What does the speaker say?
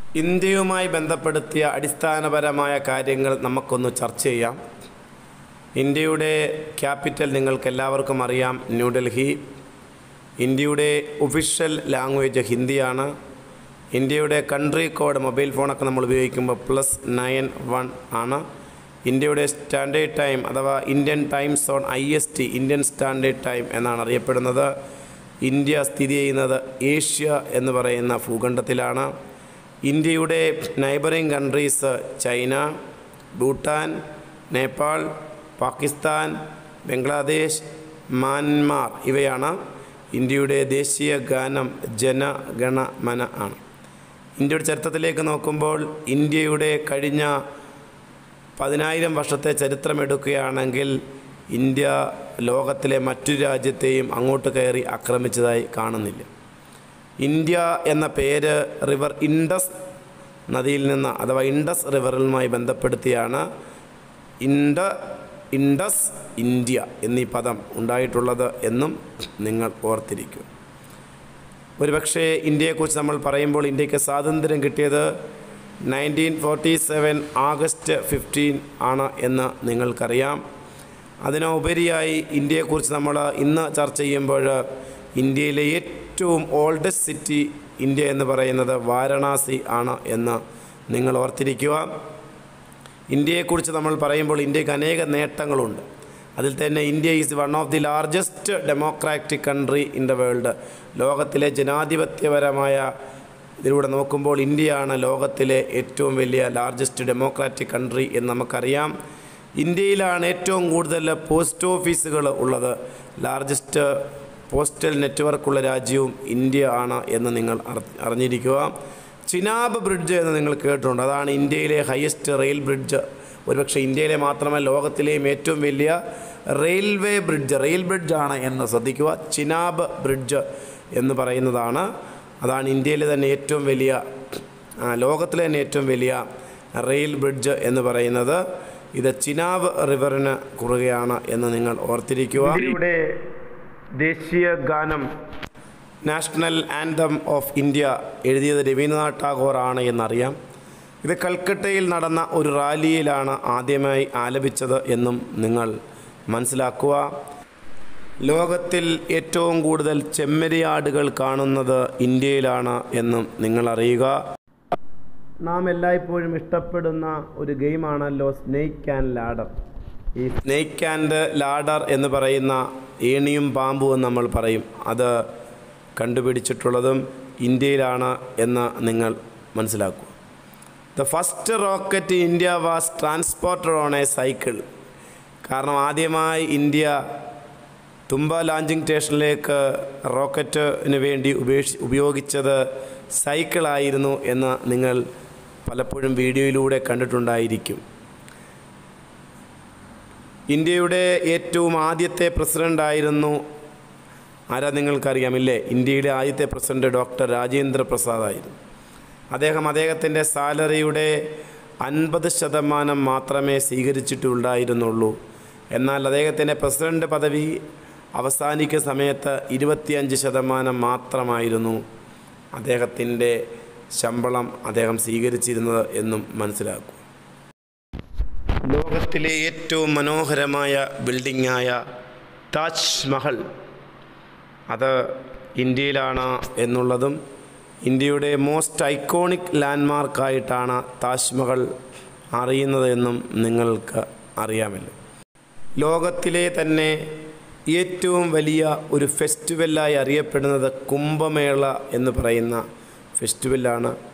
ഇന്ത്യയുമായി ബന്ധപ്പെടുത്തിയ അടിസ്ഥാനപരമായ കാര്യങ്ങൾ നമുക്കൊന്ന് ചർച്ച ചെയ്യാം ഇന്ത്യയുടെ ക്യാപിറ്റൽ നിങ്ങൾക്ക് എല്ലാവർക്കും അറിയാം ന്യൂഡൽഹി ഇന്ത്യയുടെ ഒഫീഷ്യൽ ലാംഗ്വേജ് ഹിന്ദിയാണ് ഇന്ത്യയുടെ കൺട്രി കോഡ് മൊബൈൽ ഫോണൊക്കെ നമ്മൾ ഉപയോഗിക്കുമ്പോൾ പ്ലസ് നയൻ വൺ ആണ് ഇന്ത്യയുടെ സ്റ്റാൻഡേർഡ് ടൈം അഥവാ Indian time zone I S T Indian standard time എന്നാണ് അറിയപ്പെടുന്നത് ഇന്ത്യ സ്ഥിതി ചെയ്യുന്നത് ഏഷ്യ എന്ന് പറയുന്ന ഭൂഖണ്ഡത്തിലാണ് ഇന്ത്യയുടെ neighbouring countries China Bhutan Nepal Pakistan Bangladesh Myanmar ഇവയാണ് ഇന്ത്യയുടെ ദേശീയ ഗാനം ജനഗണമന ആണ് ഇന്ത്യയുടെ ചരിത്രത്തിലേക്ക് നോക്കുമ്പോൾ ഇന്ത്യയുടെ കഴിഞ്ഞ പതിനായിരം വർഷത്തെ ചരിത്രമെടുക്കുകയാണെങ്കിൽ ഇന്ത്യ ലോകത്തിലെ മറ്റു രാജ്യത്തെയും അങ്ങോട്ട് കയറി ആക്രമിച്ചതായി കാണുന്നില്ല ഇന്ത്യ എന്ന പേര് റിവർ ഇൻഡസ് നദിയിൽ നിന്ന് അഥവാ ഇൻഡസ് റിവറുമായി ബന്ധപ്പെടുത്തിയാണ് ഇൻഡ ഇൻഡസ് ഇന്ത്യ എന്നീ പദം ഉണ്ടായിട്ടുള്ളത് എന്നും നിങ്ങൾ ഓർത്തിരിക്കും ഒരുപക്ഷെ ഇന്ത്യയെക്കുറിച്ച് നമ്മൾ പറയുമ്പോൾ ഇന്ത്യക്ക് സ്വാതന്ത്ര്യം കിട്ടിയത് nineteen forty seven August fifteen ആണ് എന്ന് നിങ്ങൾക്കറിയാം അതിനുപരിയായി ഇന്ത്യയെക്കുറിച്ച് നമ്മൾ ഇന്ന് ചർച്ച ചെയ്യുമ്പോൾ ഇന്ത്യയിലെ ഏറ്റവും ഓൾഡസ്റ്റ് സിറ്റി ഇന്ത്യ എന്ന് പറയുന്നത് വാരണാസി ആണ് എന്ന് നിങ്ങൾ ഓർത്തിരിക്കുക ഇന്ത്യയെക്കുറിച്ച് നമ്മൾ പറയുമ്പോൾ ഇന്ത്യക്ക് അനേക നേട്ടങ്ങളുണ്ട് അതിൽ തന്നെ India is one of the largest democratic country in the world ലോകത്തിലെ ജനാധിപത്യപരമായ ഇതിലൂടെ നോക്കുമ്പോൾ ഇന്ത്യയാണ് ലോകത്തിലെ ഏറ്റവും വലിയ ലാർജസ്റ്റ് ഡെമോക്രാറ്റിക് കൺട്രി എന്ന് നമുക്കറിയാം ഇന്ത്യയിലാണ് ഏറ്റവും കൂടുതൽ പോസ്റ്റ് ഓഫീസുകൾ ഉള്ളത് ലാർജസ്റ്റ് പോസ്റ്റൽ നെറ്റ്വർക്കുള്ള രാജ്യവും ഇന്ത്യ ആണ് എന്ന് നിങ്ങൾ അറി- അറിഞ്ഞിരിക്കുക ചിനാബ് ബ്രിഡ്ജ് എന്ന് നിങ്ങൾ കേട്ടിട്ടുണ്ട് അതാണ് ഇന്ത്യയിലെ ഹയസ്റ്റ് റെയിൽ ബ്രിഡ്ജ് ഒരുപക്ഷെ ഇന്ത്യയിലെ മാത്രമല്ല ലോകത്തിലെയും ഏറ്റവും വലിയ റെയിൽവേ ബ്രിഡ്ജ് റെയിൽ ബ്രിഡ്ജാണ് എന്ന് ശ്രദ്ധിക്കുക ചിനാബ് ബ്രിഡ്ജ് എന്ന് പറയുന്നതാണ് അതാണ് ഇന്ത്യയിലെ തന്നെ ഏറ്റവും വലിയ ആ, ലോകത്തിലെ തന്നെ ഏറ്റവും വലിയ റെയിൽ ബ്രിഡ്ജ് എന്ന് പറയുന്നത് ഇത് ചിനാബ് റിവറിന് കുറുകയാണ് എന്ന് നിങ്ങൾ ഓർത്തിരിക്കുക ഇന്ത്യയുടെ ദേശീയ ഗാനം നാഷണൽ ആൻതം ഓഫ് ഇന്ത്യ എഴുതിയത് രവീന്ദ്രനാഥ് ടാഗോർ ആണ് എന്നറിയാം ഇത് കൽക്കട്ടയിൽ നടന്ന ഒരു റാലിയിലാണ് ആദ്യമായി ആലപിച്ചത് എന്നും നിങ്ങൾ മനസ്സിലാക്കുക ലോകത്തിൽ ഏറ്റവും കൂടുതൽ ചെമ്മരിയാടുകൾ കാണുന്നത് ഇന്ത്യയിലാണ് എന്നും നിങ്ങൾ അറിയുക നാം എല്ലായ്പ്പോഴും ഇഷ്ടപ്പെടുന്ന ഒരു ഗെയിമാണല്ലോ സ്നേക്ക് ആൻഡ് ലാഡർ ഈ സ്നേക്ക് ആൻഡ് ലാഡർ എന്ന് പറയുന്ന ഏണിയും പാമ്പും എന്ന് നമ്മൾ പറയും അത് കണ്ടുപിടിച്ചിട്ടുള്ളതും ഇന്ത്യയിലാണ് എന്ന് നിങ്ങൾ മനസ്സിലാക്കുക the first rocket India was transported on a cycle കാരണം ആദ്യമായി ഇന്ത്യ തുമ്പ ലാഞ്ചിങ് സ്റ്റേഷനിലേക്ക് റോക്കറ്റിന് വേണ്ടി ഉപേക്ഷി ഉപയോഗിച്ചത് സൈക്കിളായിരുന്നു എന്ന് നിങ്ങൾ പലപ്പോഴും വീഡിയോയിലൂടെ കണ്ടിട്ടുണ്ടായിരിക്കും ഇന്ത്യയുടെ ഏറ്റവും ആദ്യത്തെ പ്രസിഡൻ്റായിരുന്നു ആരാ നിങ്ങൾക്കറിയാമില്ലേ ഇന്ത്യയുടെ ആദ്യത്തെ പ്രസിഡന്റ് ഡോക്ടർ രാജേന്ദ്ര പ്രസാദ് ആയിരുന്നു അദ്ദേഹം അദ്ദേഹത്തിൻ്റെ സാലറിയുടെ അൻപത് ശതമാനം മാത്രമേ സ്വീകരിച്ചിട്ടുണ്ടായിരുന്നുള്ളൂ എന്നാൽ അദ്ദേഹത്തിൻ്റെ പ്രസിഡന്റ് പദവി അവസാനിക്കുന്ന സമയത്ത് ഇരുപത്തിയഞ്ച് ശതമാനം മാത്രമായിരുന്നു അദ്ദേഹത്തിൻ്റെ ശമ്പളം അദ്ദേഹം സ്വീകരിച്ചിരുന്നത് എന്നും മനസ്സിലാക്കും ലോകത്തിലെ ഏറ്റവും മനോഹരമായ ബിൽഡിങ്ങായ താജ് മഹൽ അത് ഇന്ത്യയിലാണ് എന്നുള്ളതും ഇന്ത്യയുടെ മോസ്റ്റ് ഐക്കോണിക് ലാൻഡ്മാർക്കായിട്ടാണ് താജ്മഹൽ അറിയുന്നതെന്നും നിങ്ങൾക്ക് അറിയാമല്ലോ ലോകത്തിലെ തന്നെ ഏറ്റവും വലിയ ഒരു ഫെസ്റ്റിവലായി അറിയപ്പെടുന്നത് കുംഭമേള എന്ന് പറയുന്ന ഫെസ്റ്റിവലാണ്